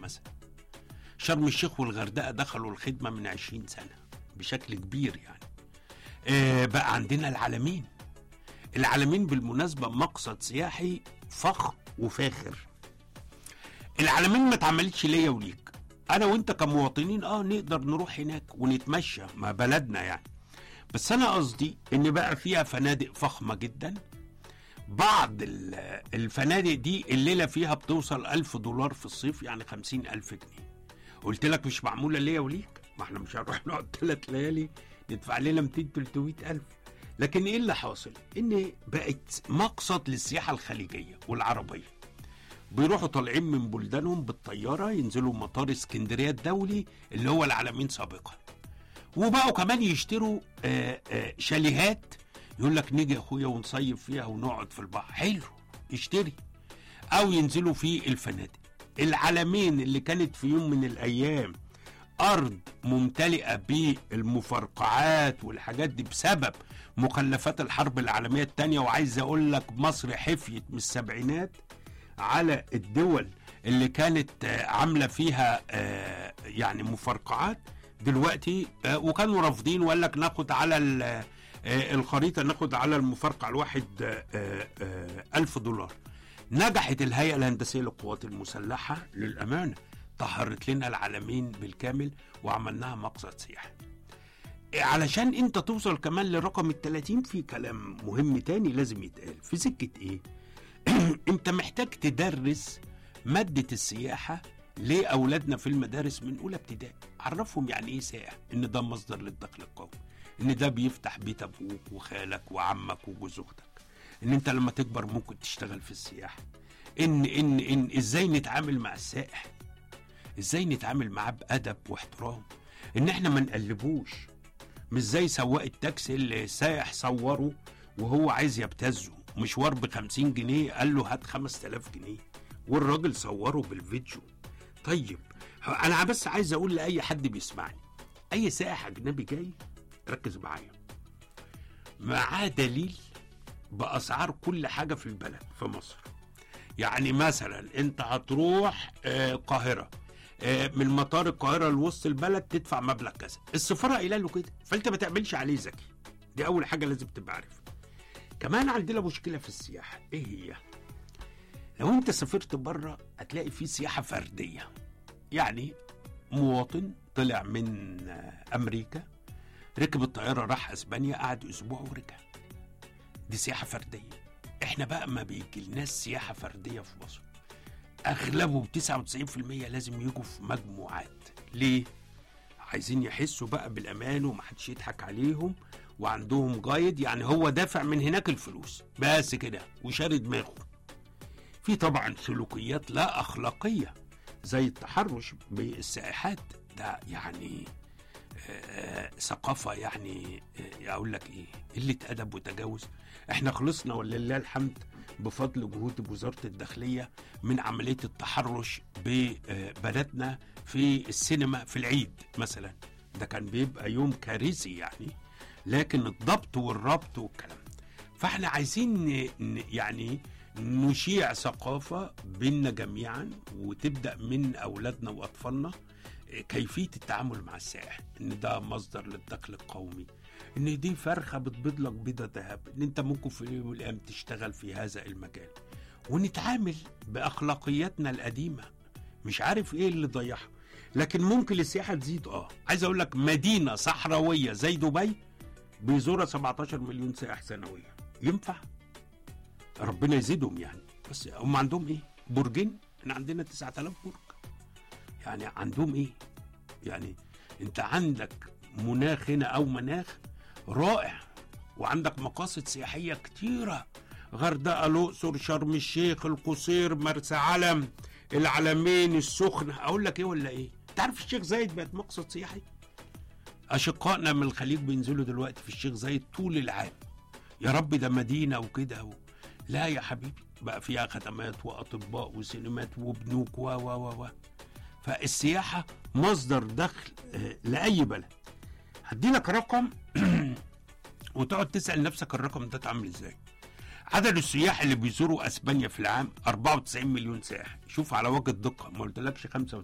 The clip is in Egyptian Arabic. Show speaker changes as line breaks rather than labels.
مثلا شرم الشيخ والغردقه دخلوا الخدمه من 20 سنه بشكل كبير يعني آه بقى عندنا العالمين العالمين بالمناسبه مقصد سياحي فخم وفاخر العالمين ما اتعملتش ليا وليك انا وانت كمواطنين اه نقدر نروح هناك ونتمشى ما بلدنا يعني بس انا قصدي ان بقى فيها فنادق فخمه جدا بعض ال- الفنادق دي الليله فيها بتوصل ألف دولار في الصيف يعني خمسين ألف جنيه قلت لك مش معموله ليا وليك ما احنا مش هنروح نقعد ثلاث ليالي ندفع لنا 200 300 ألف لكن ايه اللي حاصل ان بقت مقصد للسياحه الخليجيه والعربيه بيروحوا طالعين من بلدانهم بالطياره ينزلوا مطار اسكندريه الدولي اللي هو العالمين سابقا وبقوا كمان يشتروا آه، آه، شاليهات يقول لك نيجي يا اخويا ونصيف فيها ونقعد في البحر حلو اشتري او ينزلوا في الفنادق العالمين اللي كانت في يوم من الايام ارض ممتلئه بالمفرقعات والحاجات دي بسبب مخلفات الحرب العالميه الثانيه وعايز اقول لك مصر حفيت من السبعينات على الدول اللي كانت آه، عامله فيها آه، يعني مفرقعات دلوقتي آه، وكانوا رافضين وقال لك ناخد على ال- آه، الخريطه ناخد على المفرقع الواحد آه، آه، آه، ألف دولار نجحت الهيئه الهندسيه للقوات المسلحه للامانه طهرت لنا العالمين بالكامل وعملناها مقصد سياحي علشان انت توصل كمان لرقم ال 30 في كلام مهم تاني لازم يتقال في سكه ايه انت محتاج تدرس مادة السياحة لأولادنا في المدارس من أولى ابتدائي عرفهم يعني إيه سائح إن ده مصدر للدخل القومي إن ده بيفتح بيت أبوك وخالك وعمك وجوز أختك إن أنت لما تكبر ممكن تشتغل في السياحة إن إن إن إزاي نتعامل مع السائح إزاي نتعامل معاه بأدب واحترام إن إحنا ما نقلبوش مش زي سواق التاكسي اللي السائح صوره وهو عايز يبتزه مشوار ب 50 جنيه قال له هات 5000 جنيه والراجل صوره بالفيديو طيب انا بس عايز اقول لاي حد بيسمعني اي سائح اجنبي جاي ركز معايا معاه دليل باسعار كل حاجه في البلد في مصر يعني مثلا انت هتروح آه، القاهره آه، من مطار القاهره لوسط البلد تدفع مبلغ كذا السفاره قايله له كده فانت ما تعملش عليه ذكي دي اول حاجه لازم تبقى عارفها كمان عندنا مشكله في السياحه ايه هي لو انت سافرت بره هتلاقي في سياحه فرديه يعني مواطن طلع من آه، امريكا ركب الطياره راح اسبانيا قعد اسبوع ورجع دي سياحه فرديه احنا بقى ما بيجيلناش سياحه فرديه في مصر اغلبه ب 99% لازم يجوا في مجموعات ليه عايزين يحسوا بقى بالامان ومحدش يضحك عليهم وعندهم جايد يعني هو دافع من هناك الفلوس بس كده وشاري دماغه في طبعا سلوكيات لا اخلاقيه زي التحرش بالسائحات ده يعني آه، ثقافه يعني آه، اقول لك ايه قله ادب وتجاوز احنا خلصنا ولله الحمد بفضل جهود وزاره الداخليه من عمليه التحرش ببناتنا في السينما في العيد مثلا ده كان بيبقى يوم كارثي يعني لكن الضبط والربط والكلام ده. فاحنا عايزين ن- ن- يعني نشيع ثقافة بيننا جميعا وتبدأ من أولادنا وأطفالنا كيفية التعامل مع السائح إن ده مصدر للدخل القومي إن دي فرخة بتبيض لك بيضة ذهب إن أنت ممكن في يوم من الأيام تشتغل في هذا المجال ونتعامل بأخلاقياتنا القديمة مش عارف إيه اللي ضيعها لكن ممكن السياحة تزيد آه عايز أقول لك مدينة صحراوية زي دبي بيزورها 17 مليون سائح سنويا ينفع ربنا يزيدهم يعني بس هم عندهم ايه برجين احنا عندنا 9000 برج يعني عندهم ايه يعني انت عندك مناخ هنا او مناخ رائع وعندك مقاصد سياحيه كتيره غردقه الاقصر شرم الشيخ القصير مرسى علم العلمين السخنه اقول لك ايه ولا ايه تعرف الشيخ زايد بقت مقصد سياحي اشقائنا من الخليج بينزلوا دلوقتي في الشيخ زايد طول العام يا رب ده مدينه وكده و... لا يا حبيبي بقى فيها خدمات واطباء وسينمات وبنوك و و و و فالسياحه مصدر دخل آه، لاي بلد هدي لك رقم وتقعد تسال نفسك الرقم ده اتعمل ازاي عدد السياح اللي بيزوروا اسبانيا في العام 94 مليون سائح شوف على وجه الدقه ما قلتلكش